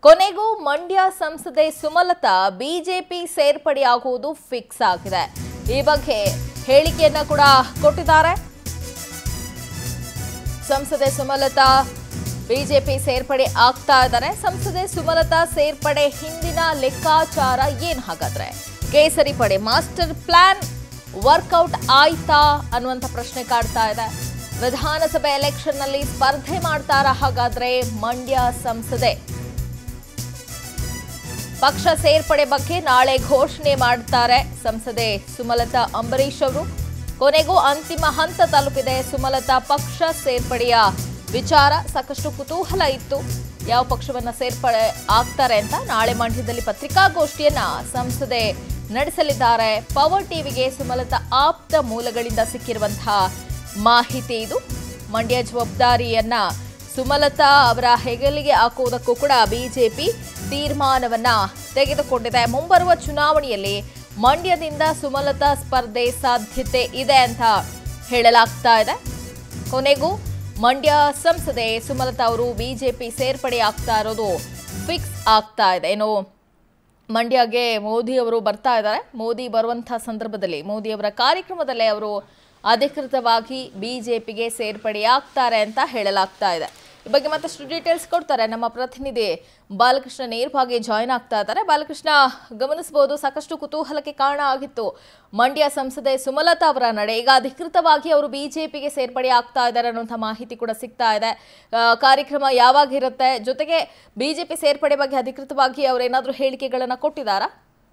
ಕೊನೆಗೂ ಮಂಡ್ಯ ಸಂಸದೆ Sumalatha BJP ಸೇರ್ಪಡೆಯಾಗುವುದು fix ಆಗಿದೆ ಈ ಬಗ್ಗೆ ಹೇಳಿಕೆಯನ್ನ ಕೂಡ ಕೊಟ್ಟಿದ್ದಾರೆ ಸಂಸದೆ ಸುಮಲತಾ ಬಿಜೆಪಿ ಸೇರ್ಪಡೆ ಆಗ್ತಾ ಇದ್ದಾರೆ ಸಂಸದೆ ಸುಮಲತಾ ಸೇರ್ಪಡೆ ಹಿಂದಿನ ಲೆಕ್ಕಾಚಾರ ಏನ್ ಹಾಗಾದ್ರೆ ಕೇಸರಿ ಪಡೆ ಮಾಸ್ಟರ್ ಪ್ಲಾನ್ ವರ್ಕೌಟ್ ಆಯ್ತಾ ಅನ್ನುವಂಥ ಪ್ರಶ್ನೆ ಕಾಡ್ತಾ ಇದೆ ವಿಧಾನಸಭೆ ಎಲೆಕ್ಷನ್ ನಲ್ಲಿ ಸ್ಪರ್ಧೆ ಮಾಡ್ತಾರಾ ಹಾಗಾದ್ರೆ ಮಂಡ್ಯ ಸಂಸದೆ ಪಕ್ಷ ಸೇರ್ಪಡೆ ಬಗ್ಗೆ ನಾಳೆ ಘೋಷಣೆ ಮಾಡ್ತಾರೆ ಸಂಸದೆ ಸುಮಲತಾ ಅಂಬರೀಶ್ ಅವರು ಕೊನೆಗೂ ಅಂತಿಮ ಹಂತ ತಲುಪಿದೆ ಸುಮಲತಾ ಪಕ್ಷ ಸೇರ್ಪಡೆಯ ವಿಚಾರ ಸಾಕಷ್ಟು ಕುತೂಹಲ ಇತ್ತು ಯಾವ ಪಕ್ಷವನ್ನ ಸೇರ್ಪಡೆ ಆಗ್ತಾರೆ ಅಂತ ನಾಳೆ ಮಂಡ್ಯದಲ್ಲಿ ಪತ್ರಿಕಾಗೋಷ್ಠಿಯನ್ನ ಸಂಸದೆ ನಡೆಸಲಿದ್ದಾರೆ ಪವರ್ ಟಿವಿಗೆ ಸುಮಲತಾ ಆಪ್ತ ಮೂಲಗಳಿಂದ ಸಿಕ್ಕಿರುವಂತಹ ಮಾಹಿತಿ ಇದು ಮಂಡ್ಯ ಜವಾಬ್ದಾರಿಯನ್ನ ಸುಮಲತಾ ಅವರ ಹೆಗಲಿಗೆ ಹಾಕುವುದಕ್ಕೂ ಕೂಡ ಬಿಜೆಪಿ ತೀರ್ಮಾನವನ್ನ ತೆಗೆದುಕೊಂಡಿದೆ ಮುಂಬರುವ ಚುನಾವಣೆಯಲ್ಲಿ ಮಂಡ್ಯದಿಂದ ಸುಮಲತಾ ಸ್ಪರ್ಧೆ ಸಾಧ್ಯತೆ ಇದೆ ಅಂತ ಹೇಳಲಾಗ್ತಾ ಇದೆ ಕೊನೆಗೂ ಮಂಡ್ಯ ಸಂಸದೆ ಸುಮಲತಾ ಅವರು ಬಿಜೆಪಿ ಸೇರ್ಪಡೆ ಆಗ್ತಾ ಇರೋದು ಫಿಕ್ಸ್ ಆಗ್ತಾ ಇದೆ ಏನು ಮಂಡ್ಯಗೆ ಮೋದಿ ಅವರು ಬರ್ತಾ ಇದ್ದಾರೆ ಮೋದಿ ಬರುವಂಥ ಸಂದರ್ಭದಲ್ಲಿ ಮೋದಿ ಅವರ ಕಾರ್ಯಕ್ರಮದಲ್ಲೇ ಅವರು ಅಧಿಕೃತವಾಗಿ ಬಿಜೆಪಿಗೆ ಸೇರ್ಪಡೆಯಾಗ್ತಾರೆ ಅಂತ ಹೇಳಲಾಗ್ತಾ ಇದೆ ಈ ಬಗ್ಗೆ ಮತ್ತಷ್ಟು ಡೀಟೇಲ್ಸ್ ಕೊಡ್ತಾರೆ ನಮ್ಮ ಪ್ರತಿನಿಧಿ ಬಾಲಕೃಷ್ಣ ನೇರವಾಗಿ ಜಾಯ್ನ್ ಆಗ್ತಾ ಇದ್ದಾರೆ ಬಾಲಕೃಷ್ಣ ಗಮನಿಸಬಹುದು ಸಾಕಷ್ಟು ಕುತೂಹಲಕ್ಕೆ ಕಾರಣ ಆಗಿತ್ತು ಮಂಡ್ಯ ಸಂಸದೆ ಸುಮಲತಾ ಅವರ ನಡೆ ಈಗ ಅಧಿಕೃತವಾಗಿ ಅವರು ಬಿಜೆಪಿಗೆ ಸೇರ್ಪಡೆ ಆಗ್ತಾ ಇದ್ದಾರೆ ಅನ್ನುವಂಥ ಮಾಹಿತಿ ಕೂಡ ಸಿಗ್ತಾ ಇದೆ ಆ, ಕಾರ್ಯಕ್ರಮ ಯಾವಾಗ ಇರುತ್ತೆ ಜೊತೆಗೆ ಬಿಜೆಪಿ ಸೇರ್ಪಡೆ ಬಗ್ಗೆ ಅಧಿಕೃತವಾಗಿ ಅವರೇನಾದ್ರೂ ಹೇಳಿಕೆಗಳನ್ನ ಕೊಟ್ಟಿದ್ದಾರಾ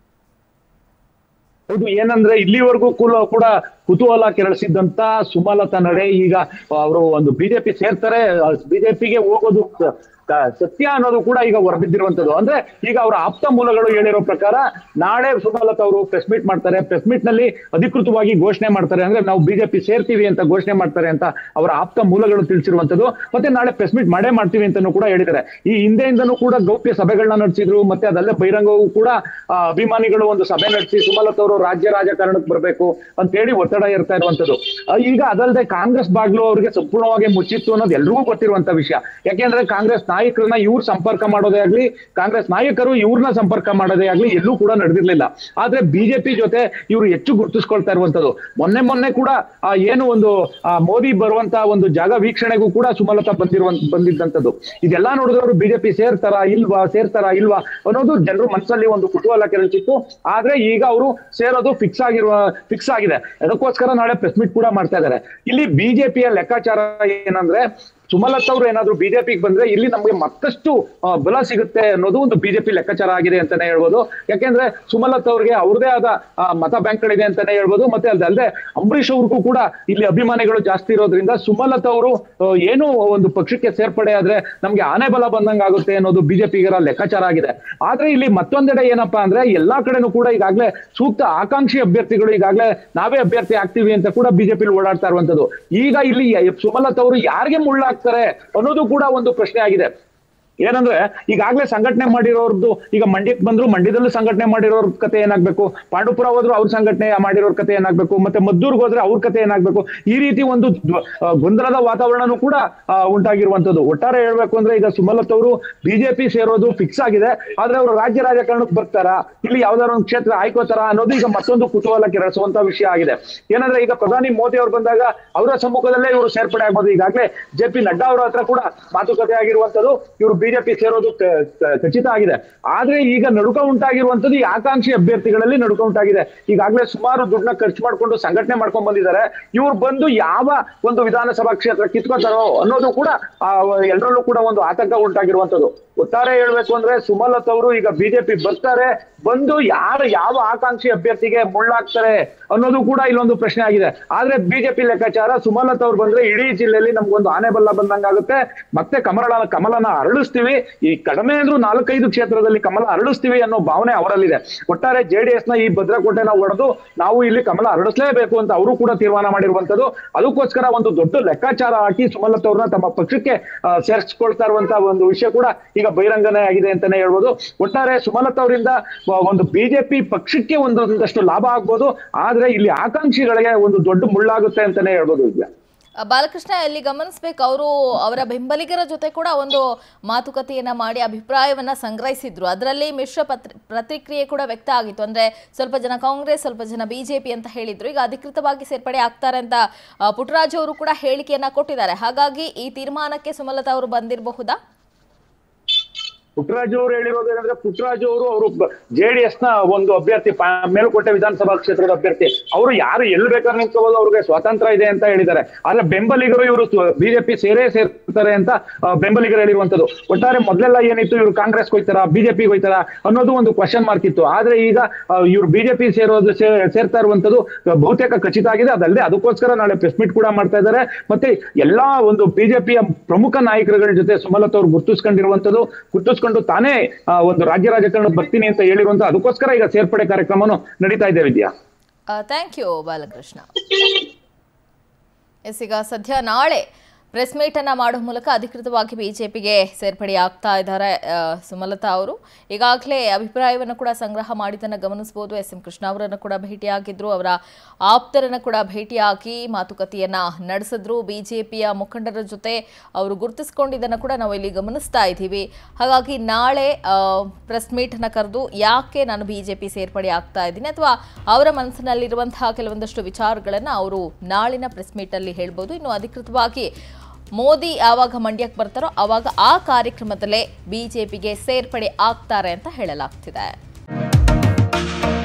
ಹೌದು ಏನಂದ್ರೆ ಇಲ್ಲಿವರೆಗೂ ಕೂಡ ಕೂಡ ಕುತೂಹಲ ಕೆರಳಿಸಿದ್ದಂತ ಸುಮಲತಾ ನಡೆ ಈಗ ಅವರು ಒಂದು ಬಿಜೆಪಿ ಸೇರ್ತಾರೆ ಬಿಜೆಪಿಗೆ ಹೋಗೋದು ಸ- ಕ- ಸತ್ಯ ಅನ್ನೋದು ಕೂಡ ಈಗ ಹೊರಬಿದ್ದಿರುವಂತದ್ದು ಅಂದ್ರೆ ಈಗ ಅವರ ಆಪ್ತ ಮೂಲಗಳು ಹೇಳಿರೋ ಪ್ರಕಾರ ನಾಳೆ ಸುಮಲತಾ ಅವರು ಪ್ರೆಸ್ ಮೀಟ್ ಮಾಡ್ತಾರೆ ಪ್ರೆಸ್ ಮೀಟ್ ನಲ್ಲಿ ಅಧಿಕೃತವಾಗಿ ಘೋಷಣೆ ಮಾಡ್ತಾರೆ ಅಂದ್ರೆ ನಾವು ಬಿಜೆಪಿ ಸೇರ್ತೀವಿ ಅಂತ ಘೋಷಣೆ ಮಾಡ್ತಾರೆ ಅಂತ ಅವರ ಆಪ್ತ ಮೂಲಗಳು ತಿಳಿಸಿರುವಂತದ್ದು ಮತ್ತೆ ನಾಳೆ ಪ್ರೆಸ್ ಮೀಟ್ ಮಾಡೇ ಮಾಡ್ತೀವಿ ಅಂತಾನು ಕೂಡ ಹೇಳಿದ್ದಾರೆ ಈ ಹಿಂದೆಯಿಂದನೂ ಕೂಡ ಗೌಪ್ಯ ಸಭೆಗಳನ್ನ ನಡೆಸಿದ್ರು ಮತ್ತೆ ಅದಲ್ಲೇ ಬಹಿರಂಗವೂ ಕೂಡ ಆ, ಅಭಿಮಾನಿಗಳು ಒಂದು ಸಭೆ ನಡೆಸಿ ಸುಮಲತಾ ಅವರು ರಾಜ್ಯ ರಾಜಕಾರಣಕ್ಕೆ ಬರಬೇಕು ಅಂತ ಹೇಳಿ ಒತ್ತಡ ಇರ್ತಾ ಇರುವಂತದ್ದು ಆ, ಈಗ ಅದಲ್ಲದೆ ಕಾಂಗ್ರೆಸ್ ಬಾಗ್ಲು ಅವರಿಗೆ ಸಂಪೂರ್ಣವಾಗಿ ಮುಚ್ಚಿತ್ತು ಅನ್ನೋದು ಎಲ್ರಿಗೂ ಗೊತ್ತಿರುವಂತ ವಿಷಯ ಯಾಕೆಂದ್ರೆ ಕಾಂಗ್ರೆಸ್ ನಾಯಕರನ್ನ ಇವ್ರು ಸಂಪರ್ಕ ಮಾಡೋದೇ ಆಗ್ಲಿ ಕಾಂಗ್ರೆಸ್ ನಾಯಕರು ಇವ್ರನ್ನ ಸಂಪರ್ಕ ಮಾಡೋದೇ ಆಗ್ಲಿ ಎಲ್ಲೂ ಕೂಡ ನಡೆದಿರ್ಲಿಲ್ಲ ಆದ್ರೆ ಬಿಜೆಪಿ ಜೊತೆ ಇವರು ಹೆಚ್ಚು ಗುರುತಿಸ್ಕೊಳ್ತಾ ಇರುವಂತದ್ದು ಮೊನ್ನೆ ಮೊನ್ನೆ ಕೂಡ ಆ, ಏನು ಒಂದು ಆ, ಮೋದಿ ಬರುವಂತ ಒಂದು ಜಾಗ ವೀಕ್ಷಣೆಗೂ ಕೂಡ ಸುಮಲತಾ ಬಂದಿರುವಂತ ಬಂದಿದ್ದಂಥದ್ದು ಇದೆಲ್ಲ ನೋಡಿದವರು ಬಿಜೆಪಿ ಸೇರ್ತಾರ ಇಲ್ವಾ ಸೇರ್ತಾರ ಇಲ್ವಾ ಅನ್ನೋದು ಜನರು ಮನಸ್ಸಲ್ಲಿ ಒಂದು ಕುತೂಹಲ ಕೆರಳಿಸಿತ್ತು ಆದ್ರೆ ಈಗ ಅವರು ಸೇರೋದು ಫಿಕ್ಸ್ ಆಗಿರುವ ಫಿಕ್ಸ್ ಆಗಿದೆ ಅದಕ್ಕೋಸ್ಕರ ನಾಳೆ ಪ್ರೆಸ್ ಮೀಟ್ ಕೂಡ ಮಾಡ್ತಾ ಇದ್ದಾರೆ ಇಲ್ಲಿ ಬಿಜೆಪಿಯ ಲೆಕ್ಕಾಚಾರ ಏನಂದ್ರೆ ಸುಮಲತಾ ಅವರು ಏನಾದ್ರು ಬಿಜೆಪಿಗೆ ಬಂದ್ರೆ ಇಲ್ಲಿ ನಮಗೆ ಮತ್ತಷ್ಟು ಆ, ಬಲ ಸಿಗುತ್ತೆ ಅನ್ನೋದು ಒಂದು ಬಿಜೆಪಿ ಲೆಕ್ಕಾಚಾರ ಆಗಿದೆ ಅಂತಾನೆ ಹೇಳ್ಬೋದು ಯಾಕೆಂದ್ರೆ ಸುಮಲತಾ ಅವ್ರಿಗೆ ಅವ್ರದೇ ಆದ ಆ, ಮತ ಬ್ಯಾಂಕ್ಗಳಿದೆ ಅಂತಾನೆ ಹೇಳ್ಬೋದು ಮತ್ತೆ ಅಲ್ಲದೆ ಅಂಬರೀಷ್ ಅವ್ರಿಗೂ ಕೂಡ ಇಲ್ಲಿ ಅಭಿಮಾನಿಗಳು ಜಾಸ್ತಿ ಇರೋದ್ರಿಂದ ಸುಮಲತಾ ಅವರು ಆ, ಏನು ಒಂದು ಪಕ್ಷಕ್ಕೆ ಸೇರ್ಪಡೆ ಆದ್ರೆ ನಮ್ಗೆ ಆನೆ ಬಲ ಬಂದಂಗ ಆಗುತ್ತೆ ಅನ್ನೋದು ಬಿಜೆಪಿಗರ ಲೆಕ್ಕಾಚಾರ ಆಗಿದೆ ಆದ್ರೆ ಇಲ್ಲಿ ಮತ್ತೊಂದೆಡೆ ಏನಪ್ಪಾ ಅಂದ್ರೆ ಎಲ್ಲಾ ಕಡೆನೂ ಕೂಡ ಈಗಾಗಲೇ ಸೂಕ್ತ ಆಕಾಂಕ್ಷಿ ಅಭ್ಯರ್ಥಿಗಳು ಈಗಾಗಲೇ ನಾವೇ ಅಭ್ಯರ್ಥಿ ಆಗ್ತೀವಿ ಅಂತ ಕೂಡ ಬಿಜೆಪಿ ಓಡಾಡ್ತಾ ಇರುವಂತದ್ದು ಈಗ ಇಲ್ಲಿ ಸುಮಲತಾ ಅವರು ಯಾರಿಗೆ ಮುಳ್ಳಾಗ್ತಾರೆ ಅನ್ನೋದು ಕೂಡ ಒಂದು ಪ್ರಶ್ನೆ ಆಗಿದೆ ಏನಂದ್ರೆ ಈಗಾಗಲೇ ಸಂಘಟನೆ ಮಾಡಿರೋರ್ದು ಈಗ ಮಂಡ್ಯಕ್ಕೆ ಬಂದ್ರು ಮಂಡ್ಯದಲ್ಲೂ ಸಂಘಟನೆ ಮಾಡಿರೋರ್ ಕತೆ ಏನಾಗ್ಬೇಕು ಪಾಂಡುಪುರ ಹೋದ್ರು ಅವ್ರ ಸಂಘಟನೆ ಮಾಡಿರೋರ್ ಕತೆ ಏನಾಗ್ಬೇಕು ಮತ್ತೆ ಮದ್ದೂರ್ಗೆ ಹೋದ್ರೆ ಅವ್ರ ಕತೆ ಏನಾಗ್ಬೇಕು ಈ ರೀತಿ ಒಂದು ದ್ವ- ಆ, ಗೊಂದಲದ ವಾತಾವರಣನೂ ಕೂಡ ಆ, ಉಂಟಾಗಿರುವಂತದ್ದು ಒಟ್ಟಾರೆ ಹೇಳ್ಬೇಕು ಅಂದ್ರೆ ಈಗ ಸುಮಲತ್ ಅವರು ಬಿಜೆಪಿ ಸೇರೋದು ಫಿಕ್ಸ್ ಆಗಿದೆ ಆದ್ರೆ ಅವರು ರಾಜ್ಯ ರಾಜಕಾರಣಕ್ಕೆ ಬರ್ತಾರಾ ಇಲ್ಲಿ ಯಾವ್ದಾದ್ರು ಒಂದು ಕ್ಷೇತ್ರ ಆಯ್ಕೋತಾರ ಅನ್ನೋದು ಈಗ ಮತ್ತೊಂದು ಕುತೂಹಲ ಕೆರಳಿಸುವಂತ ವಿಷಯ ಆಗಿದೆ ಏನಂದ್ರೆ ಈಗ ಪ್ರಧಾನಿ ಮೋದಿ ಅವರು ಬಂದಾಗ ಅವರ ಸಮ್ಮುಖದಲ್ಲೇ ಇವರು ಸೇರ್ಪಡೆ ಆಗ್ಬೋದು ಈಗಾಗಲೇ ಜೆ ಪಿ ನಡ್ಡಾ ಅವರ ಹತ್ರ ಕೂಡ ಮಾತುಕತೆ ಆಗಿರುವಂತದ್ದು ಇವರು ಬಿಜೆಪಿ ಸೇರೋದು ಕ- ಕ- ಖಚಿತ ಆಗಿದೆ ಆದ್ರೆ ಈಗ ನಡುಕ ಉಂಟಾಗಿರುವಂತದ್ದು ಈ ಆಕಾಂಕ್ಷಿ ಅಭ್ಯರ್ಥಿಗಳಲ್ಲಿ ನಡುಕ ಉಂಟಾಗಿದೆ ಈಗಾಗಲೇ ಸುಮಾರು ದುಡ್ಡನ್ನ ಖರ್ಚು ಮಾಡ್ಕೊಂಡು ಸಂಘಟನೆ ಮಾಡ್ಕೊಂಡ್ ಬಂದಿದ್ದಾರೆ ಇವ್ರು ಬಂದು ಯಾವ ಒಂದು ವಿಧಾನಸಭಾ ಕ್ಷೇತ್ರ ಕಿತ್ಕೋತಾರೋ ಅನ್ನೋದು ಕೂಡ ಆ, ಎಲ್ಲರಲ್ಲೂ ಕೂಡ ಒಂದು ಆತಂಕ ಉಂಟಾಗಿರುವಂತದ್ದು ಒಟ್ಟಾರೆ ಹೇಳ್ಬೇಕು ಅಂದ್ರೆ ಸುಮಲತ್ ಅವರು ಈಗ ಬಿಜೆಪಿ ಬರ್ತಾರೆ ಬಂದು ಯಾರು ಯಾವ ಆಕಾಂಕ್ಷಿ ಅಭ್ಯರ್ಥಿಗೆ ಮುಳ್ಳಾಗ್ತಾರೆ ಅನ್ನೋದು ಕೂಡ ಇಲ್ಲೊಂದು ಪ್ರಶ್ನೆ ಆಗಿದೆ ಆದ್ರೆ ಬಿಜೆಪಿ ಲೆಕ್ಕಾಚಾರ ಸುಮಲತ್ ಅವ್ರು ಬಂದ್ರೆ ಇಡೀ ಜಿಲ್ಲೆಯಲ್ಲಿ ನಮ್ಗೊಂದು ಆನೆ ಬಲ್ಲ ಬಂದಂಗಾಗುತ್ತೆ ಮತ್ತೆ ಕಮಲ ಕಮಲನ ಅರಳಿಸ್ತೀವಿ ಈ ಕಡಿಮೆ ಅಂದ್ರೂ ನಾಲ್ಕೈದು ಕ್ಷೇತ್ರದಲ್ಲಿ ಕಮಲ ಅರಳಿಸ್ತೀವಿ ಅನ್ನೋ ಭಾವನೆ ಅವರಲ್ಲಿದೆ ಒಟ್ಟಾರೆ ಜೆಡಿಎಸ್ ನ ಈ ಭದ್ರಕೋಟೆನ ಒಡೆದು ನಾವು ಇಲ್ಲಿ ಕಮಲ ಹರಡಿಸ್ಲೇಬೇಕು ಅಂತ ಅವರು ಕೂಡ ತೀರ್ಮಾನ ಮಾಡಿರುವಂತದ್ದು ಅದಕ್ಕೋಸ್ಕರ ಒಂದು ದೊಡ್ಡ ಲೆಕ್ಕಾಚಾರ ಹಾಕಿ ಸುಮಲತ್ ಅವ್ರನ್ನ ತಮ್ಮ ಪಕ್ಷಕ್ಕೆ ಆ, ಸೇರ್ಸ್ಕೊಳ್ತಾ ಇರುವಂತ ಒಂದು ವಿಷಯ ಕೂಡ ಈಗ ಬಹಿರಂಗನೆ ಆಗಿದೆ ಅಂತಾನೆ ಹೇಳ್ಬೋದು ಒಟ್ಟಾರೆ ಸುಮಲತ್ ಅವರಿಂದ ಒಂದು ಬಿಜೆಪಿ ಪಕ್ಷಕ್ಕೆ ಒಂದು ಒಂದಷ್ಟು ಲಾಭ ಆಗ್ಬೋದು ಆದ್ರೆ ಇಲ್ಲಿ ಆಕಾಂಕ್ಷಿಗಳಿಗೆ ಒಂದು ದೊಡ್ಡ ಮುಳ್ಳಾಗುತ್ತೆ ಅಂತಾನೆ ಹೇಳ್ಬೋದು ಈಗ ಆ, ಬಾಲಕೃಷ್ಣ ಇಲ್ಲಿ ಗಮನಿಸ್ಬೇಕು ಅವರು ಅವರ ಬೆಂಬಲಿಗರ ಜೊತೆ ಕೂಡ ಒಂದು ಮಾತುಕತೆಯನ್ನ ಮಾಡಿ ಅಭಿಪ್ರಾಯವನ್ನ ಸಂಗ್ರಹಿಸಿದ್ರು ಅದರಲ್ಲಿ ಮಿಶ್ರ ಪತ್ರ ಪ್ರತಿಕ್ರಿಯೆ ಕೂಡ ವ್ಯಕ್ತ ಆಗಿತ್ತು ಅಂದ್ರೆ ಸ್ವಲ್ಪ ಜನ ಕಾಂಗ್ರೆಸ್ ಸ್ವಲ್ಪ ಜನ ಬಿಜೆಪಿ ಅಂತ ಹೇಳಿದ್ರು ಈಗ ಅಧಿಕೃತವಾಗಿ ಸೇರ್ಪಡೆ ಆಗ್ತಾರೆ ಅಂತ ಆ, ಪುಟ್ಟರಾಜು ಅವರು ಕೂಡ ಹೇಳಿಕೆಯನ್ನ ಕೊಟ್ಟಿದ್ದಾರೆ ಹಾಗಾಗಿ ಈ ತೀರ್ಮಾನಕ್ಕೆ ಸುಮಲತಾ ಅವರು ಬಂದಿರಬಹುದಾ ಪುಟ್ಟರಾಜು ಅವರು ಹೇಳಿರೋದು ಏನಂದ್ರೆ ಪುಟ್ಟರಾಜು ಅವರು ಅವರು ಜೆಡಿಎಸ್ ನ ಒಂದು ಅಭ್ಯರ್ಥಿ ಪಾ- ಮೇಲುಕೋಟೆ ವಿಧಾನಸಭಾ ಕ್ಷೇತ್ರದ ಅಭ್ಯರ್ಥಿ ಅವರು ಯಾರು ಎಲ್ಲಿ ಬೇಕಾದ್ರೆ ನಿಂತ್ಕೋಬಹುದು ಅವ್ರಿಗೆ ಸ್ವಾತಂತ್ರ್ಯ ಇದೆ ಅಂತ ಹೇಳಿದ್ದಾರೆ ಆದ್ರೆ ಬೆಂಬಲಿಗರು ಇವರು ಬಿಜೆಪಿ ಸೇರೇ ಸೇರ್ತಾರೆ ಅಂತ ಆ, ಬೆಂಬಲಿಗರು ಹೇಳಿರುವಂತದ್ದು ಒಟ್ಟಾರೆ ಮೊದಲೆಲ್ಲ ಏನಿತ್ತು ಇವರು ಕಾಂಗ್ರೆಸ್ ಹೋಯ್ತಾರ ಬಿಜೆಪಿ ಹೋಯ್ತಾರ ಅನ್ನೋದು ಒಂದು ಕ್ವಶನ್ ಮಾರ್ಕ್ ಇತ್ತು ಆದ್ರೆ ಈಗ ಇವರು ಬಿಜೆಪಿ ಸೇರೋದು ಸೇ- ಸೇರ್ತಾ ಇರುವಂತದ್ದು ಬಹುತೇಕ ಖಚಿತ ಆಗಿದೆ ಅದಲ್ಲದೆ ಅದಕ್ಕೋಸ್ಕರ ನಾಳೆ ಪ್ರೆಸ್ ಮೀಟ್ ಕೂಡ ಮಾಡ್ತಾ ಇದ್ದಾರೆ ಮತ್ತೆ ಎಲ್ಲಾ ಒಂದು ಬಿಜೆಪಿಯ ಪ್ರಮುಖ ನಾಯಕರುಗಳ ಜೊತೆ ಸುಮಲತಾ ಅವರು ಗುರ್ತಿಸ್ಕೊಂಡಿರುವಂತದ್ದು ಗುರ್ತಿಸ್ಕೊಂಡು ತಾನೇ ಆ, ಒಂದು ರಾಜ್ಯ ರಾಜಕಾರಣ ಬರ್ತೀನಿ ಅಂತ ಹೇಳಿರುವಂತ ಅದಕ್ಕೋಸ್ಕರ ಈಗ ಸೇರ್ಪಡೆ ಕಾರ್ಯಕ್ರಮನು ನಡೀತಾ ಇದೆ ವಿದ್ಯಾ ಥ್ಯಾಂಕ್ ಯು ಬಾಲಕೃಷ್ಣ ಎಸ್ ಈಗ ಸದ್ಯ ನಾಳೆ ಪ್ರೆಸ್ ಮೀಟ್ ಅನ್ನ ಮಾಡುವ ಮೂಲಕ ಅಧಿಕೃತವಾಗಿ ಬಿಜೆಪಿಗೆ ಸೇರ್ಪಡೆ ಆಗ್ತಾ ಇದ್ದಾರೆ ಆ, ಸುಮಲತಾ ಅವರು ಈಗಾಗಲೇ ಅಭಿಪ್ರಾಯವನ್ನು ಕೂಡ ಸಂಗ್ರಹ ಮಾಡಿದ್ದನ್ನು ಗಮನಿಸಬಹುದು ಎಸ್ ಎಂ ಕೃಷ್ಣ ಅವರನ್ನು ಕೂಡ ಭೇಟಿಯಾಗಿದ್ರು ಅವರ ಆಪ್ತರನ್ನು ಕೂಡ ಭೇಟಿಯಾಗಿ ಮಾತುಕತೆಯನ್ನ ನಡೆಸಿದ್ರು ಬಿಜೆಪಿಯ ಮುಖಂಡರ ಜೊತೆ ಅವರು ಗುರುತಿಸ್ಕೊಂಡಿದ್ದನ್ನು ಕೂಡ ನಾವು ಇಲ್ಲಿ ಗಮನಿಸ್ತಾ ಇದ್ದೀವಿ ಹಾಗಾಗಿ ನಾಳೆ ಪ್ರೆಸ್ ಮೀಟ್ ಅನ್ನ ಕರೆದು ಯಾಕೆ ನಾನು ಬಿಜೆಪಿ ಸೇರ್ಪಡೆ ಆಗ್ತಾ ಇದ್ದೀನಿ ಅಥವಾ ಅವರ ಮನಸ್ಸಿನಲ್ಲಿರುವಂತಹ ಕೆಲವೊಂದಷ್ಟು ವಿಚಾರಗಳನ್ನು ಅವರು ನಾಳಿನ ಪ್ರೆಸ್ ಮೀಟ್ ಅಲ್ಲಿ ಹೇಳ್ಬೋದು ಇನ್ನು ಅಧಿಕೃತವಾಗಿ ಮೋದಿ ಯಾವಾಗ ಮಂಡ್ಯಕ್ಕೆ ಬರ್ತಾರೋ ಆವಾಗ ಆ ಕಾರ್ಯಕ್ರಮದಲ್ಲೇ ಬಿಜೆಪಿಗೆ ಸೇರ್ಪಡೆ ಆಗ್ತಾರೆ ಅಂತ ಹೇಳಲಾಗ್ತಿದೆ